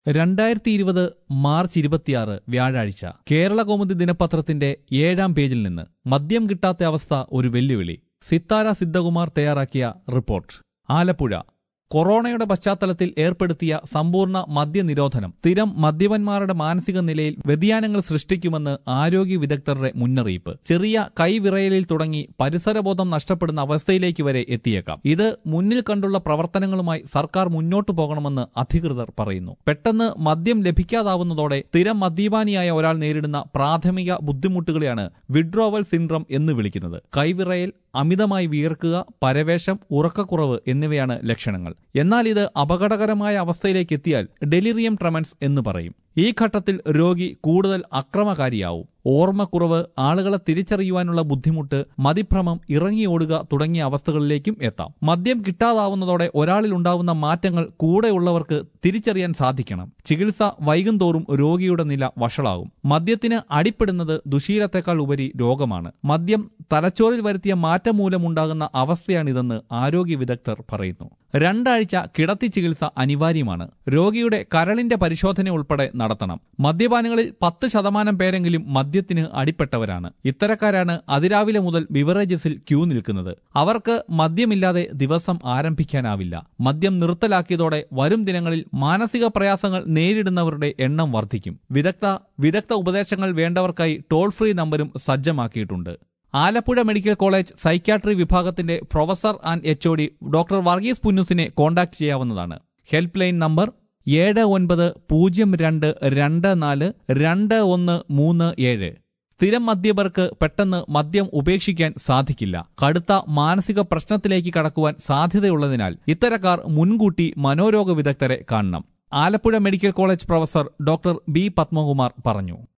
രണ്ടായിരത്തി ഇരുപത് മാർച്ച് ഇരുപത്തിയാറ് വ്യാഴാഴ്ച കേരള കൗമുദി ദിനപത്രത്തിന്റെ ഏഴാം പേജിൽ നിന്ന് മദ്യം കിട്ടാത്ത അവസ്ഥ ഒരു വെല്ലുവിളി സിത്താര സിദ്ധകുമാർ തയ്യാറാക്കിയ റിപ്പോർട്ട് ആലപ്പുഴ കൊറോണയുടെ പശ്ചാത്തലത്തിൽ ഏർപ്പെടുത്തിയ സമ്പൂർണ്ണ മദ്യനിരോധനം സ്ഥിരം മദ്യപന്മാരുടെ മാനസിക നിലയിൽ വ്യതിയാനങ്ങൾ സൃഷ്ടിക്കുമെന്ന് ആരോഗ്യ വിദഗ്ധരുടെ മുന്നറിയിപ്പ് ചെറിയ കൈവിറയലിൽ തുടങ്ങി പരിസരബോധം നഷ്ടപ്പെടുന്ന അവസ്ഥയിലേക്ക് വരെ എത്തിയേക്കാം ഇത് മുന്നിൽ കണ്ടുള്ള പ്രവർത്തനങ്ങളുമായി സർക്കാർ മുന്നോട്ടു പോകണമെന്ന് അധികൃതർ പറയുന്നു പെട്ടെന്ന് മദ്യം ലഭിക്കാതാവുന്നതോടെ സ്ഥിരം മദ്യപാനിയായ ഒരാൾ നേരിടുന്ന പ്രാഥമിക ബുദ്ധിമുട്ടുകളെയാണ് വിഡ്രോവൽ സിൻഡ്രം എന്ന് വിളിക്കുന്നത് കൈവിറയൽ അമിതമായി വിയർക്കുക പരവേശം ഉറക്കക്കുറവ് എന്നിവയാണ് ലക്ഷണങ്ങൾ എന്നാൽ ഇത് അപകടകരമായ അവസ്ഥയിലേക്ക് എത്തിയാൽ ഡെലിറിയം ട്രമൻസ് എന്ന് പറയും ഈ ഘട്ടത്തിൽ രോഗി കൂടുതൽ അക്രമകാരിയാവും ഓർമ്മക്കുറവ് ആളുകളെ തിരിച്ചറിയുവാനുള്ള ബുദ്ധിമുട്ട് മതിഭ്രമം ഇറങ്ങിയോടുക തുടങ്ങിയ അവസ്ഥകളിലേക്കും എത്താം മദ്യം കിട്ടാതാവുന്നതോടെ ഒരാളിൽ ഉണ്ടാവുന്ന മാറ്റങ്ങൾ കൂടെയുള്ളവർക്ക് തിരിച്ചറിയാൻ സാധിക്കണം ചികിത്സ വൈകും തോറും രോഗിയുടെ നില വഷളാകും മദ്യത്തിന് അടിപ്പെടുന്നത് ദുശീലത്തെക്കാൾ ഉപരി രോഗമാണ് മദ്യം തലച്ചോറിൽ വരുത്തിയ മാറ്റം മൂലമുണ്ടാകുന്ന അവസ്ഥയാണിതെന്ന് ആരോഗ്യ വിദഗ്ധർ പറയുന്നു രണ്ടാഴ്ച കിടത്തി ചികിത്സ അനിവാര്യമാണ് രോഗിയുടെ കരളിന്റെ പരിശോധന ഉൾപ്പെടെ നടത്തണം മദ്യപാനികളിൽ പത്ത് ശതമാനം പേരെങ്കിലും മദ്യത്തിന് അടിപ്പെട്ടവരാണ് ഇത്തരക്കാരാണ് അതിരാവിലെ മുതൽ ബിവറേജസിൽ ക്യൂ നിൽക്കുന്നത് അവർക്ക് മദ്യമില്ലാതെ ദിവസം ആരംഭിക്കാനാവില്ല മദ്യം നിർത്തലാക്കിയതോടെ വരും ദിനങ്ങളിൽ മാനസിക പ്രയാസങ്ങൾ നേരിടുന്നവരുടെ എണ്ണം വർദ്ധിക്കും വിദഗ്ധ വിദഗ്ധ ഉപദേശങ്ങൾ വേണ്ടവർക്കായി ടോൾ ഫ്രീ നമ്പരും സജ്ജമാക്കിയിട്ടുണ്ട് ആലപ്പുഴ മെഡിക്കൽ കോളേജ് സൈക്യാട്രി വിഭാഗത്തിന്റെ professor and H O D doctor Varghese പുന്നൂസിനെ കോൺടാക്ട് ചെയ്യാവുന്നതാണ് ഹെൽപ്പ് ലൈൻ നമ്പർ ഏഴ് ഒൻപത് പൂജ്യം രണ്ട് രണ്ട് നാല് രണ്ട് ഒന്ന് മൂന്ന് ഏഴ് സ്ഥിരം മദ്യപർക്ക് പെട്ടെന്ന് മദ്യം ഉപേക്ഷിക്കാൻ സാധിക്കില്ല കടുത്ത മാനസിക പ്രശ്നത്തിലേക്ക് കടക്കുവാൻ സാധ്യതയുള്ളതിനാൽ ഇത്തരക്കാർ മുൻകൂട്ടി മനോരോഗ വിദഗ്ധരെ കാണണം Alappuzha medical college professor doctor B Padmakumar പറഞ്ഞു